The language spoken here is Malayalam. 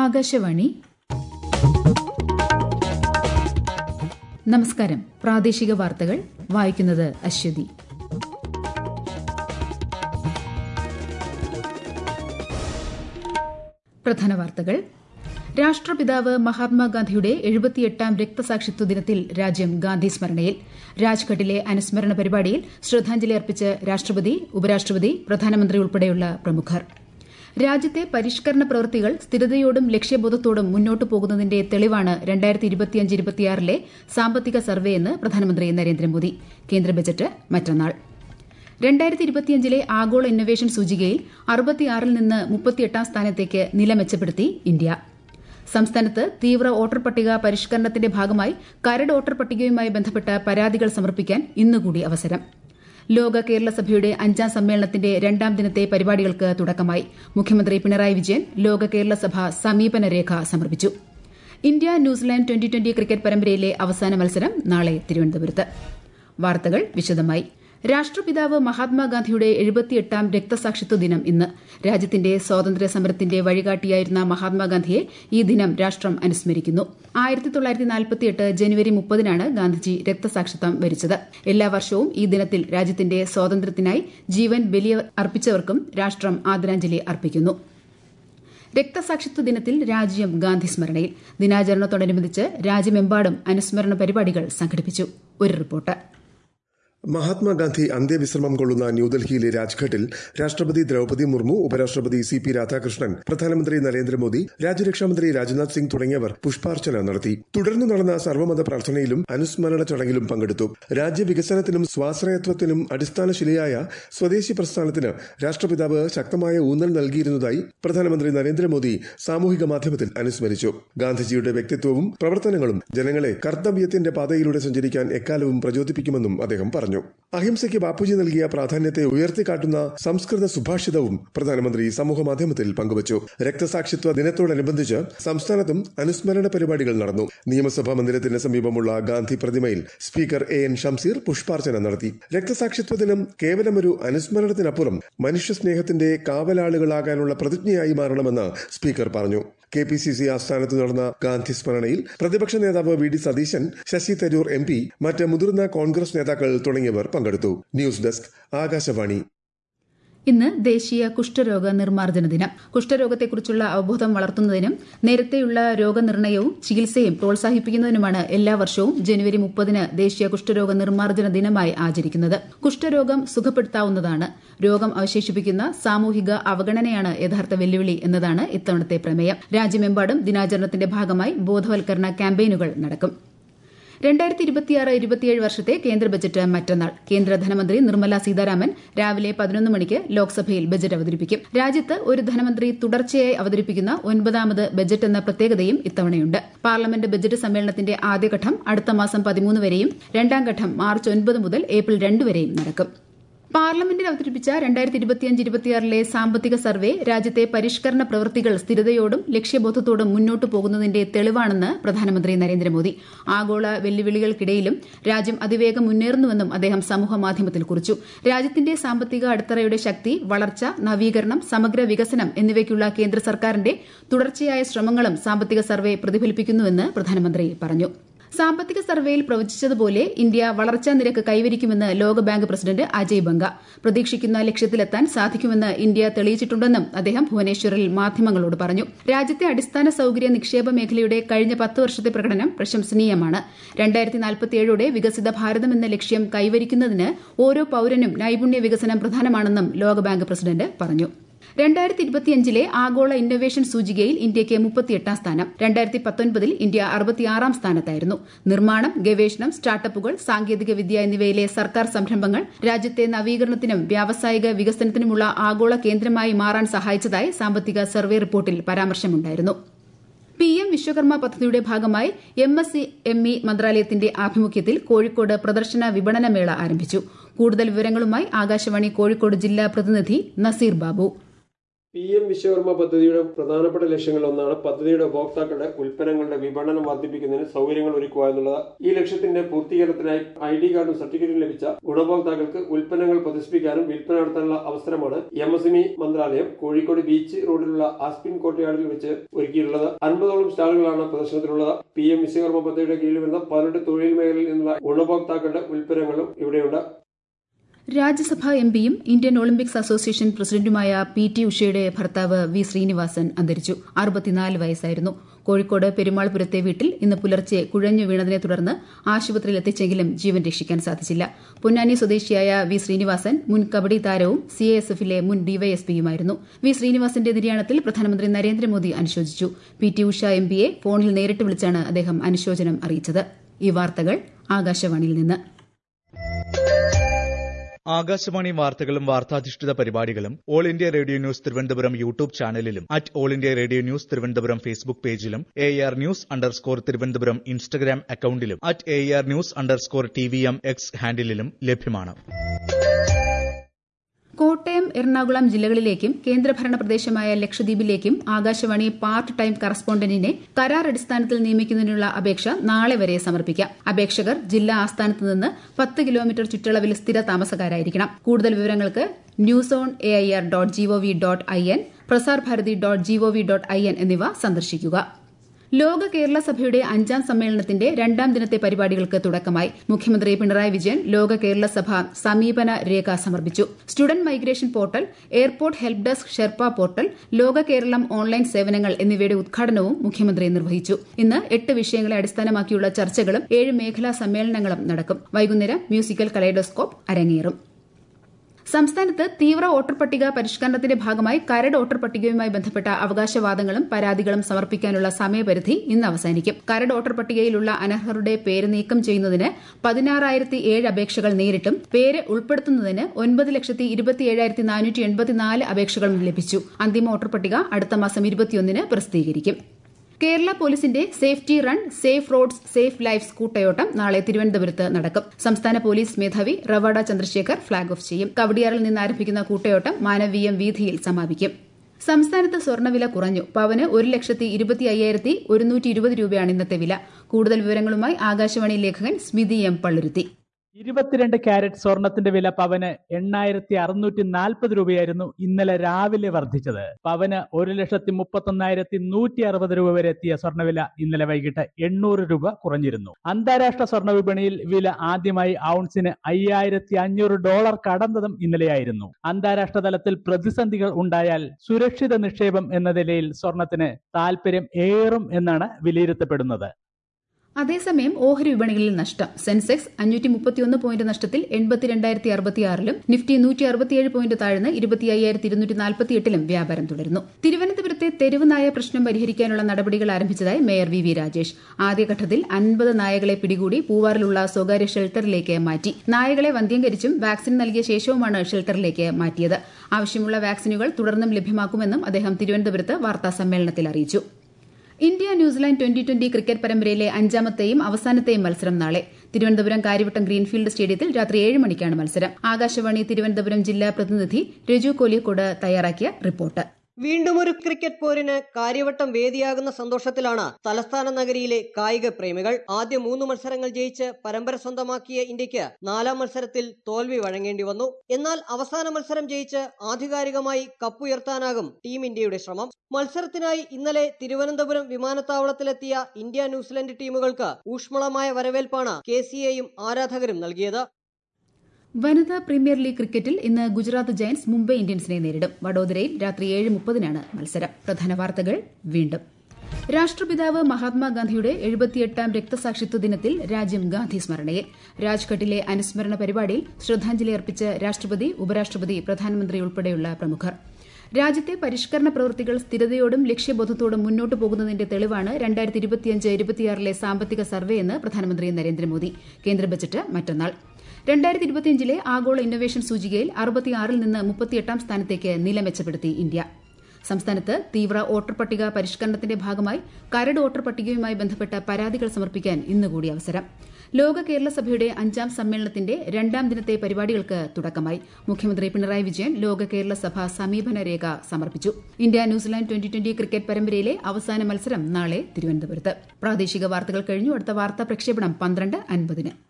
ആകാശവാണി നമസ്കാരം പ്രാദേശിക വാർത്തകൾ വായിക്കുന്നത് അശ്വതി പ്രധാന വാർത്തകൾ രാഷ്ട്രപിതാവ് മഹാത്മാഗാന്ധിയുടെ എഴുപത്തിയെട്ടാം രക്തസാക്ഷിത്വ ദിനത്തിൽ രാജ്യം ഗാന്ധി സ്മരണയിൽ രാജ്ഘട്ടിലെ അനുസ്മരണ പരിപാടിയിൽ ശ്രദ്ധാഞ്ജലി അർപ്പിച്ച് രാഷ്ട്രപതി ഉപരാഷ്ട്രപതി പ്രധാനമന്ത്രി ഉൾപ്പെടെയുള്ള പ്രമുഖർ രാജ്യത്തെ പരിഷ്കരണ പ്രവൃത്തികൾ സ്ഥിരതയോടും ലക്ഷ്യബോധത്തോടും മുന്നോട്ടു പോകുന്നതിന്റെ തെളിവാണ് രണ്ടായിരത്തി ഇരുപത്തിയഞ്ച് ഇരുപത്തിയാറിലെ സാമ്പത്തിക സർവേയെന്ന് പ്രധാനമന്ത്രി നരേന്ദ്രമോദി കേന്ദ്ര ബജറ്റ് മറ്റന്നാൾ രണ്ടായിരത്തി ഇരുപത്തിയഞ്ചിലെ ആഗോള ഇന്നൊവേഷൻ സൂചികയിൽ അറുപത്തിയാറിൽ നിന്ന് മുപ്പത്തിയെട്ടാം സ്ഥാനത്തേക്ക് നില മെച്ചപ്പെടുത്തി ഇന്ത്യ സംസ്ഥാനത്ത് തീവ്ര വോട്ടർ പട്ടിക പരിഷ്കരണത്തിന്റെ ഭാഗമായി കരട് വോട്ടർ പട്ടികയുമായി ബന്ധപ്പെട്ട പരാതികൾ സമർപ്പിക്കാൻ ഇന്നുകൂടി അവസരം ലോക കേരള സഭയുടെ അഞ്ചാം സമ്മേളനത്തിന്റെ രണ്ടാം ദിനത്തെ പരിപാടികൾക്ക് തുടക്കമായി മുഖ്യമന്ത്രി പിണറായി വിജയൻ ലോക കേരള സഭ സമീപന രേഖ സമർപ്പിച്ചു India New Zealand twenty twenty cricket പരമ്പരയിലെ അവസാന മത്സരം നാളെ തിരുവനന്തപുരത്ത് വാർത്തകൾ വിശദമായി രാഷ്ട്രപിതാവ് മഹാത്മാഗാന്ധിയുടെ എഴുപത്തിയെട്ടാം രക്തസാക്ഷിത്വ ദിനം ഇന്ന് രാജ്യത്തിന്റെ സ്വാതന്ത്ര്യ സമരത്തിന്റെ വഴികാട്ടിയായിരുന്ന മഹാത്മാഗാന്ധിയെ ഈ ദിനം രാഷ്ട്രം അനുസ്മരിക്കുന്നു ആയിരത്തി തൊള്ളായിരത്തി നാൽപ്പത്തിയെട്ട് ജനുവരി മുപ്പതിനാണ് ഗാന്ധിജി രക്തസാക്ഷിത്വം വരിച്ചത് എല്ലാ വർഷവും ഈ ദിനത്തിൽ രാജ്യത്തിന്റെ സ്വാതന്ത്ര്യത്തിനായി ജീവൻ ബലി അർപ്പിച്ചവർക്കും രാഷ്ട്രം ആദരാഞ്ജലി അർപ്പിക്കുന്നു രക്തസാക്ഷിത്വ ദിനത്തിൽ രാജ്യം ഗാന്ധി സ്മരണയിൽ ദിനാചരണത്തോടനുബന്ധിച്ച് രാജ്യമെമ്പാടും അനുസ്മരണ പരിപാടികൾ സംഘടിപ്പിച്ചു ഒരു റിപ്പോർട്ട് മഹാത്മാഗാന്ധി അന്ത്യവിശ്രമം കൊള്ളുന്ന ന്യൂഡൽഹിയിലെ രാജ്ഘട്ടിൽ രാഷ്ട്രപതി ദ്രൌപതി മുർമു ഉപരാഷ്ട്രപതി സി പി രാധാകൃഷ്ണൻ പ്രധാനമന്ത്രി നരേന്ദ്രമോദി രാജ്യരക്ഷാമന്ത്രി രാജ്നാഥ് സിംഗ് തുടങ്ങിയവർ പുഷ്പാർച്ചന നടത്തി തുടർന്ന് നടന്ന സർവ്വമത പ്രാർത്ഥനയിലും അനുസ്മരണ ചടങ്ങിലും പങ്കെടുത്തു രാജ്യവികസനത്തിനും സ്വാശ്രയത്വത്തിനും അടിസ്ഥാനശിലയായ സ്വദേശി പ്രസ്ഥാനത്തിന് രാഷ്ട്രപിതാവ് ശക്തമായ ഊന്നൽ നൽകിയിരുന്നതായി പ്രധാനമന്ത്രി നരേന്ദ്രമോദി സാമൂഹിക മാധ്യമത്തിൽ അനുസ്മരിച്ചു ഗാന്ധിജിയുടെ വ്യക്തിത്വവും പ്രവർത്തനങ്ങളും ജനങ്ങളെ കർത്തവ്യത്തിന്റെ പാതയിലൂടെ സഞ്ചരിക്കാൻ എക്കാലവും പ്രചോദിപ്പിക്കുമെന്നും അദ്ദേഹം പറഞ്ഞു അഹിംസയ്ക്ക് ബാപ്പുജി നൽകിയ പ്രാധാന്യത്തെ ഉയർത്തിക്കാട്ടുന്ന സംസ്കൃത സുഭാഷിതവും പ്രധാനമന്ത്രി സമൂഹമാധ്യമത്തിൽ പങ്കുവച്ചു രക്തസാക്ഷിത്വ ദിനത്തോടനുബന്ധിച്ച് സംസ്ഥാനത്തും അനുസ്മരണ പരിപാടികൾ നടന്നു നിയമസഭാ മന്ദിരത്തിന് സമീപമുള്ള ഗാന്ധി പ്രതിമയിൽ സ്പീക്കർ എ എൻ ഷംസീർ പുഷ്പാർച്ചന നടത്തി രക്തസാക്ഷിത്വ ദിനം കേവലമൊരു അനുസ്മരണത്തിനപ്പുറം മനുഷ്യസ്നേഹത്തിന്റെ കാവലാളുകളാകാനുള്ള പ്രതിജ്ഞയായി മാറണമെന്ന് സ്പീക്കർ പറഞ്ഞു കെ പി സി സി ആസ്ഥാനത്ത് നടന്ന ഗാന്ധി സ്മരണയിൽ പ്രതിപക്ഷ നേതാവ് V D Satheesan Sasi Tharoor M P മറ്റ് മുതിർന്ന കോൺഗ്രസ് നേതാക്കൾ തുടങ്ങിയവർ പങ്കെടുത്തു ന്യൂസ് ഡെസ്ക് ആകാശവാണി ഇന്ന് ദേശീയ കുഷ്ഠരോഗ നിർമ്മാർജ്ജന ദിനം കുഷ്ഠരോഗത്തെക്കുറിച്ചുള്ള അവബോധം വളർത്തുന്നതിനും നേരത്തെയുള്ള രോഗനിർണയവും ചികിത്സയും പ്രോത്സാഹിപ്പിക്കുന്നതിനുമാണ് എല്ലാ വർഷവും ജനുവരി മുപ്പതിന് ദേശീയ കുഷ്ഠരോഗ നിർമ്മാർജ്ജന ദിനമായി ആചരിക്കുന്നത് കുഷ്ഠരോഗം സുഖപ്പെടുത്താവുന്നതാണ് രോഗം അവശേഷിപ്പിക്കുന്ന സാമൂഹിക അവഗണനയാണ് യഥാർത്ഥ വെല്ലുവിളി എന്നതാണ് ഇത്തവണത്തെ പ്രമേയം രാജ്യമെമ്പാടും ദിനാചരണത്തിന്റെ ഭാഗമായി ബോധവൽക്കരണ ക്യാമ്പയിനുകൾ നടക്കും രണ്ടായിരത്തി ഇരുപത്തിയാറ് ഇരുപത്തിയേഴ് വർഷത്തെ കേന്ദ്ര ബജറ്റ് മറ്റന്നാൾ കേന്ദ്ര ധനമന്ത്രി നിർമ്മല സീതാരാമൻ രാവിലെ പതിനൊന്ന് മണിക്ക് ലോക്സഭയിൽ ബജറ്റ് അവതരിപ്പിക്കും രാജ്യത്ത് ഒരു ധനമന്ത്രി തുടർച്ചയായി അവതരിപ്പിക്കുന്ന ഒൻപതാമത് ബജറ്റ് എന്ന പ്രത്യേകതയും ഇത്തവണയുണ്ട് പാർലമെന്റ് ബജറ്റ് സമ്മേളനത്തിന്റെ ആദ്യഘട്ടം അടുത്ത മാസം പതിമൂന്ന് വരെയും രണ്ടാം ഘട്ടം മാർച്ച് ഒൻപത് മുതൽ ഏപ്രിൽ രണ്ട് വരെയും നടക്കും പാർലമെന്റിൽ അവതരിപ്പിച്ച രണ്ടായിരത്തി ഇരുപത്തിയഞ്ച് ഇരുപത്തിയാറിലെ സാമ്പത്തിക സർവേ രാജ്യത്തെ പരിഷ്കരണ പ്രവൃത്തികൾ സ്ഥിരതയോടും ലക്ഷ്യബോധത്തോടും മുന്നോട്ടു പോകുന്നതിന്റെ തെളിവാണെന്ന് പ്രധാനമന്ത്രി നരേന്ദ്രമോദി ആഗോള വെല്ലുവിളികൾക്കിടയിലും രാജ്യം അതിവേഗം മുന്നേറുന്നുവെന്നും അദ്ദേഹം സമൂഹമാധ്യമത്തിൽ കുറിച്ചു രാജ്യത്തിന്റെ സാമ്പത്തിക അടിത്തറയുടെ ശക്തി വളർച്ച നവീകരണം സമഗ്ര വികസനം എന്നിവയ്ക്കുള്ള കേന്ദ്ര സർക്കാരിന്റെ തുടർച്ചയായ ശ്രമങ്ങളും സാമ്പത്തിക സർവേ പ്രതിഫലിപ്പിക്കുന്നുവെന്ന് പ്രധാനമന്ത്രി പറഞ്ഞു സാമ്പത്തിക സർവേയിൽ പ്രവചിച്ചതുപോലെ ഇന്ത്യ വളർച്ചാ നിരക്ക് കൈവരിക്കുമെന്ന് ലോകബാങ്ക് പ്രസിഡന്റ് അജയ് ബംഗ പ്രതീക്ഷിക്കുന്ന ലക്ഷ്യത്തിലെത്താൻ സാധിക്കുമെന്ന് ഇന്ത്യ തെളിയിച്ചിട്ടുണ്ടെന്നും അദ്ദേഹം ഭുവനേശ്വറിൽ മാധ്യമങ്ങളോട് പറഞ്ഞു രാജ്യത്തെ അടിസ്ഥാന സൌകര്യ നിക്ഷേപ മേഖലയുടെ കഴിഞ്ഞ പത്ത് വർഷത്തെ പ്രകടനം പ്രശംസനീയമാണ് രണ്ടായിരത്തി നാൽപ്പത്തിയേഴോടെ വികസിത ഭാരതം എന്ന ലക്ഷ്യം കൈവരിക്കുന്നതിന് ഓരോ പൌരനും നൈപുണ്യ വികസനം പ്രധാനമാണെന്നും ലോകബാങ്ക് പ്രസിഡന്റ് പറഞ്ഞു രണ്ടായിരത്തി ഇരുപത്തിയഞ്ചിലെ ആഗോള ഇന്നൊവേഷൻ സൂചികയിൽ ഇന്ത്യയ്ക്ക് മുപ്പത്തിയെട്ടാം സ്ഥാനം രണ്ടായിരത്തി പത്തൊൻപതിൽ ഇന്ത്യ അറുപത്തിയാറാം സ്ഥാനത്തായിരുന്നു നിർമ്മാണം ഗവേഷണം സ്റ്റാർട്ടപ്പുകൾ സാങ്കേതിക വിദ്യ എന്നിവയിലെ സർക്കാർ സംരംഭങ്ങൾ രാജ്യത്തെ നവീകരണത്തിനും വ്യാവസായിക വികസനത്തിനുമുള്ള ആഗോള കേന്ദ്രമായി മാറാൻ സഹായിച്ചതായി സാമ്പത്തിക സർവേ റിപ്പോർട്ടിൽ പരാമർശമുണ്ടായിരുന്നു പി എം വിശ്വകർമ്മ പദ്ധതിയുടെ ഭാഗമായി എം എസ് സി എം ഇ മന്ത്രാലയത്തിന്റെ ആഭിമുഖ്യത്തിൽ കോഴിക്കോട് പ്രദർശന വിപണന മേള ആരംഭിച്ചു കൂടുതൽ വിവരങ്ങളുമായി ആകാശവാണി കോഴിക്കോട് ജില്ലാ പ്രതിനിധി നസീർ ബാബു പി എം വിശ്വകർമ്മ പദ്ധതിയുടെ പ്രധാനപ്പെട്ട ലക്ഷ്യങ്ങളിലൊന്നാണ് പദ്ധതിയുടെ ഉപഭോക്താക്കളുടെ ഉൽപ്പന്നങ്ങളുടെ വിപണനം വർദ്ധിപ്പിക്കുന്നതിന് സൗകര്യങ്ങൾ ഒരുക്കുക എന്നുള്ളത് ഈ ലക്ഷ്യത്തിന്റെ പൂർത്തീകരണത്തിനായി ഐ ഡി കാർഡും സർട്ടിഫിക്കറ്റും ലഭിച്ച ഗുണഭോക്താക്കൾക്ക് ഉൽപ്പന്നങ്ങൾ പ്രദർശിപ്പിക്കാനും വിൽപ്പന നടത്താനുള്ള അവസരമാണ് എം എസ് എം ഇ മന്ത്രാലയം കോഴിക്കോട് ബീച്ച് റോഡിലുള്ള ആസ്പിൻ കോട്ടയാടിൽ വെച്ച് ഒരുക്കിയിട്ടുള്ളത് അൻപതോളം സ്റ്റാളുകളാണ് പ്രദർശനത്തിലുള്ളത് പി എം വിശ്വകർമ്മ പദ്ധതിയുടെ കീഴിൽ വരുന്ന പതിനെട്ട് തൊഴിൽ മേഖലയിൽ നിന്നുള്ള ഗുണഭോക്താക്കളുടെ ഉൽപ്പന്നങ്ങളും ഇവിടെയുണ്ട് രാജ്യസഭാ എംപിയും ഇന്ത്യൻ ഒളിമ്പിക്സ് അസോസിയേഷൻ പ്രസിഡന്റുമായ പി ടി ഉഷയുടെ ഭർത്താവ് വി ശ്രീനിവാസൻ അന്തരിച്ചു അറുപത്തിനാല് വയസ്സായിരുന്നു കോഴിക്കോട് പെരുമാൾപുരത്തെ വീട്ടിൽ ഇന്ന് പുലർച്ചെ കുഴഞ്ഞു വീണതിനെ തുടർന്ന് ആശുപത്രിയിൽ എത്തിച്ചെങ്കിലും ജീവൻ രക്ഷിക്കാൻ സാധിച്ചില്ല പൊന്നാനി സ്വദേശിയായ വി ശ്രീനിവാസൻ മുൻ കബഡി താരവും സി എസ് എഫിലെ മുൻ ഡിവൈഎസ്പിയുമായിരുന്നു വി ശ്രീനിവാസന്റെ നിര്യാണത്തിൽ പ്രധാനമന്ത്രി നരേന്ദ്രമോദി അനുശോചിച്ചു പി ടി ഉഷ എം പിയെ ഫോണിൽ നേരിട്ട് വിളിച്ചാണ് അദ്ദേഹം അനുശോചനം അറിയിച്ചത് ഈ വാർത്തകൾ ആകാശവാണിയിൽ നിന്ന് ആകാശവാണി വാർത്തകളും വാർത്താധിഷ്ഠിത പരിപാടികളും all India radio news Thiruvananthapuram YouTube ചാനലിലും at all India radio news Thiruvananthapuram Facebook പേജിലും A R news underscore Thiruvananthapuram Instagram അക്കൌണ്ടിലും at A R news underscore T V M X ഹാൻഡിലും ലഭ്യമാണ് കോട്ടയം എറണാകുളം ജില്ലകളിലേക്കും കേന്ദ്രഭരണ പ്രദേശമായ ലക്ഷദ്വീപിലേക്കും ആകാശവാണി പാർട്ട് ടൈം കറസ്പോണ്ടന്റിനെ കരാർ അടിസ്ഥാനത്തിൽ നിയമിക്കുന്നതിനുള്ള അപേക്ഷ നാളെ വരെ സമർപ്പിക്കാം അപേക്ഷകർ ജില്ലാ ആസ്ഥാനത്ത് നിന്ന് പത്ത് കിലോമീറ്റർ ചുറ്റളവിൽ സ്ഥിര താമസക്കാരായിരിക്കണം കൂടുതൽ വിവരങ്ങൾക്ക് news on A I R dot GOV dot I N Prasar Bharati dot GOV dot I N എന്നിവ സന്ദർശിക്കുക ലോക കേരള സഭയുടെ അഞ്ചാം സമ്മേളനത്തിന്റെ രണ്ടാം ദിനത്തെ പരിപാടികൾക്ക് തുടക്കമായി മുഖ്യമന്ത്രി പിണറായി വിജയൻ ലോക കേരള സഭ സമീപന രേഖ സമർപ്പിച്ചു student migration portal airport help desk Sherpa portal ലോക കേരളം ഓൺലൈൻ സേവനങ്ങൾ എന്നിവയുടെ ഉദ്ഘാടനവും മുഖ്യമന്ത്രി നിർവഹിച്ചു ഇന്ന് എട്ട് വിഷയങ്ങളെ അടിസ്ഥാനമാക്കിയുള്ള ചർച്ചകളും ഏഴ് മേഖലാ സമ്മേളനങ്ങളും നടക്കും വൈകുന്നേരം മ്യൂസിക്കൽ കലൈഡോസ്കോപ്പ് അരങ്ങേറും സംസ്ഥാനത്ത് തീവ്ര വോട്ടർ പട്ടിക പരിഷ്കരണത്തിന്റെ ഭാഗമായി കരട് വോട്ടർ പട്ടികയുമായി ബന്ധപ്പെട്ട അവകാശവാദങ്ങളും പരാതികളും സമർപ്പിക്കാനുള്ള സമയപരിധി ഇന്ന് അവസാനിക്കും കരട് വോട്ടർ പട്ടികയിലുള്ള അനർഹരുടെ പേര് നീക്കം ചെയ്യുന്നതിന് പതിനാറായിരത്തി ഏഴ് അപേക്ഷകൾ നേരിട്ടും പേര് ഉൾപ്പെടുത്തുന്നതിന് ഒൻപത് ലക്ഷത്തി ഇരുപത്തിയേഴായിരത്തി നാനൂറ്റി എൺപത്തിനാല് അപേക്ഷകളും ലഭിച്ചു അന്തിമ വോട്ടർ പട്ടിക അടുത്ത മാസം ഇരുപത്തിയൊന്നിന് പ്രസിദ്ധീകരിക്കും കേരള പോലീസിന്റെ safety run safe roads safe lifes കൂട്ടയോട്ടം നാളെ തിരുവനന്തപുരത്ത് നടക്കും സംസ്ഥാന പോലീസ് മേധാവി റവാഡ ചന്ദ്രശേഖർ ഫ്ളാഗ് ഓഫ് ചെയ്യും കവടിയാറിൽ നിന്ന് ആരംഭിക്കുന്ന കൂട്ടയോട്ടം മാനവീയം വീഥിയിൽ സമാപിക്കും സംസ്ഥാനത്ത് സ്വർണ്ണവില കുറഞ്ഞു പവന് ഒരു ലക്ഷത്തി ഇരുപത്തി അയ്യായിരത്തി ഒരുന്നൂറ്റി ഇരുപത് രൂപയാണ് ഇന്നത്തെ വില കൂടുതൽ വിവരങ്ങളുമായി ആകാശവാണി ലേഖകൻ സ്മിതി എം പള്ളുരുത്തി ഇരുപത്തിരണ്ട് ക്യാരറ്റ് സ്വർണത്തിന്റെ വില പവന് എണ്ണായിരത്തി അറുന്നൂറ്റി നാൽപ്പത് രൂപയായിരുന്നു ഇന്നലെ രാവിലെ വർദ്ധിച്ചത് പവന് ഒരു ലക്ഷത്തി മുപ്പത്തൊന്നായിരത്തി നൂറ്റി അറുപത് രൂപ വരെ എത്തിയ സ്വർണ്ണവില ഇന്നലെ വൈകിട്ട് എണ്ണൂറ് രൂപ കുറഞ്ഞിരുന്നു അന്താരാഷ്ട്ര സ്വർണ്ണ വിപണിയിൽ വില ആദ്യമായി ഔൺസിന് അയ്യായിരത്തി അഞ്ഞൂറ് ഡോളർ കടന്നതും ഇന്നലെയായിരുന്നു അന്താരാഷ്ട്ര തലത്തിൽ പ്രതിസന്ധികൾ ഉണ്ടായാൽ സുരക്ഷിത നിക്ഷേപം എന്ന നിലയിൽ സ്വർണത്തിന് താൽപര്യം ഏറും എന്നാണ് വിലയിരുത്തപ്പെടുന്നത് അതേസമയം ഓഹരി വിപണികളിൽ നഷ്ടം സെൻസെക്സ് അഞ്ഞൂറ്റി മുപ്പത്തിയൊന്ന് പോയിന്റ് നഷ്ടത്തിൽ എൺപത്തിരണ്ടായിരത്തി അറുപത്തിയാറിലും നിഫ്റ്റി നൂറ്റി അറുപത്തിയേഴ് പോയിന്റ് താഴ്ന്ന് ഇരുപത്തി അയ്യായിരത്തി ഇരുന്നൂറ്റി നാൽപ്പത്തിയെട്ടിലും വ്യാപാരം തുടരുന്നു തിരുവനന്തപുരത്തെ തെരുവ് നായ പ്രശ്നം പരിഹരിക്കാനുള്ള നടപടികൾ ആരംഭിച്ചതായി മേയർ വി വി രാജേഷ് ആദ്യഘട്ടത്തിൽ അൻപത് നായകളെ പിടികൂടി പൂവാറിലുള്ള സ്വകാര്യ ഷെൽട്ടറിലേക്ക് മാറ്റി നായകളെ വന്ധ്യംകരിച്ചും വാക്സിൻ നൽകിയ ശേഷവുമാണ് ഷെൽട്ടറിലേക്ക് മാറ്റിയത് ആവശ്യമുള്ള വാക്സിനുകൾ തുടർന്നും ലഭ്യമാക്കുമെന്നും അദ്ദേഹം തിരുവനന്തപുരത്ത് വാർത്താ സമ്മേളനത്തിൽ അറിയിച്ചു India New Zealand twenty twenty cricket പരമ്പരയിലെ അഞ്ചാമത്തെയും അവസാനത്തെയും മത്സരം നാളെ തിരുവനന്തപുരം കാര്യവട്ടം ഗ്രീൻഫീൽഡ് സ്റ്റേഡിയത്തിൽ രാത്രി ഏഴ് മണിക്കാണ് മത്സരം ആകാശവാണി തിരുവനന്തപുരം ജില്ലാ പ്രതിനിധി രജു കോലിക്കോട് തയ്യാറാക്കിയ റിപ്പോർട്ട് വീണ്ടും ഒരു ക്രിക്കറ്റ് പോരിന് കാര്യവട്ടം വേദിയാകുന്ന സന്തോഷത്തിലാണ് തലസ്ഥാന നഗരിയിലെ കായിക പ്രേമികൾ ആദ്യ മൂന്ന് മത്സരങ്ങൾ ജയിച്ച് പരമ്പര സ്വന്തമാക്കിയ ഇന്ത്യക്ക് നാലാം മത്സരത്തിൽ തോൽവി വഴങ്ങേണ്ടി വന്നു എന്നാൽ അവസാന മത്സരം ജയിച്ച് ആധികാരികമായി കപ്പുയർത്താനാകും ടീം ഇന്ത്യയുടെ ശ്രമം മത്സരത്തിനായി ഇന്നലെ തിരുവനന്തപുരം വിമാനത്താവളത്തിലെത്തിയ ഇന്ത്യ ന്യൂസിലൻഡ് ടീമുകൾക്ക് ഊഷ്മളമായ വരവേൽപ്പാണ് കെ സി എയും ആരാധകരും നൽകിയത് വനിതാ പ്രീമിയർ ലീഗ് ക്രിക്കറ്റിൽ ഇന്ന് ഗുജറാത്ത് ജയന്റ്സ് മുംബൈ ഇന്ത്യൻസിനെ നേരിടും വഡോദരയിൽ രാത്രി ഏഴ് മുപ്പതിനാണ് മത്സരം പ്രധാന വാർത്തകൾ വീണ്ടും രാഷ്ട്രപിതാവ് മഹാത്മാഗാന്ധിയുടെ എഴുപത്തിയെട്ടാം രക്തസാക്ഷിത്വ ദിനത്തിൽ രാജ്യം ഗാന്ധി സ്മരണയിൽ രാജ്ഘട്ടിലെ അനുസ്മരണ പരിപാടിയിൽ ശ്രദ്ധാഞ്ജലി അർപ്പിച്ച് രാഷ്ട്രപതി ഉപരാഷ്ട്രപതി പ്രധാനമന്ത്രി ഉൾപ്പെടെയുള്ള പ്രമുഖർ രാജ്യത്തെ പരിഷ്കരണ പ്രവൃത്തികൾ സ്ഥിരതയോടും ലക്ഷ്യബോധത്തോടും മുന്നോട്ടു പോകുന്നതിന്റെ തെളിവാണ് രണ്ടായിരത്തി ഇരുപത്തിയഞ്ച് ഇരുപത്തിയാറിലെ സാമ്പത്തിക സർവേയെന്ന് പ്രധാനമന്ത്രി നരേന്ദ്രമോദി കേന്ദ്ര ബജറ്റ് മറ്റന്നാൾ രണ്ടായിരത്തി ഇരുപത്തിയഞ്ചിലെ ആഗോള ഇന്നൊവേഷൻ സൂചികയിൽ അറുപത്തിയാറിൽ നിന്ന് മുപ്പത്തിയെട്ടാം സ്ഥാനത്തേക്ക് നില മെച്ചപ്പെടുത്തി ഇന്ത്യ സംസ്ഥാനത്ത് തീവ്ര വോട്ടർ പട്ടിക പരിഷ്കരണത്തിന്റെ ഭാഗമായി കരട് വോട്ടർ പട്ടികയുമായി ബന്ധപ്പെട്ട പരാതികൾ സമർപ്പിക്കാൻ ഇന്നുകൂടി അവസരം ലോക കേരള സഭയുടെ അഞ്ചാം സമ്മേളനത്തിന്റെ രണ്ടാം ദിനത്തെ പരിപാടികൾക്ക് തുടക്കമായി മുഖ്യമന്ത്രി പിണറായി വിജയൻ ലോക കേരള സഭ സമീപന രേഖ സമർപ്പിച്ചു India New Zealand twenty twenty cricket പരമ്പരയിലെ അവസാന മത്സരം നാളെ തിരുവനന്തപുരത്ത് പ്രാദേശിക വാർത്തകൾ കഴിഞ്ഞു അടുത്ത വാർത്താ പ്രക്ഷേപണം പന്ത്രണ്ട് അൻപതിന്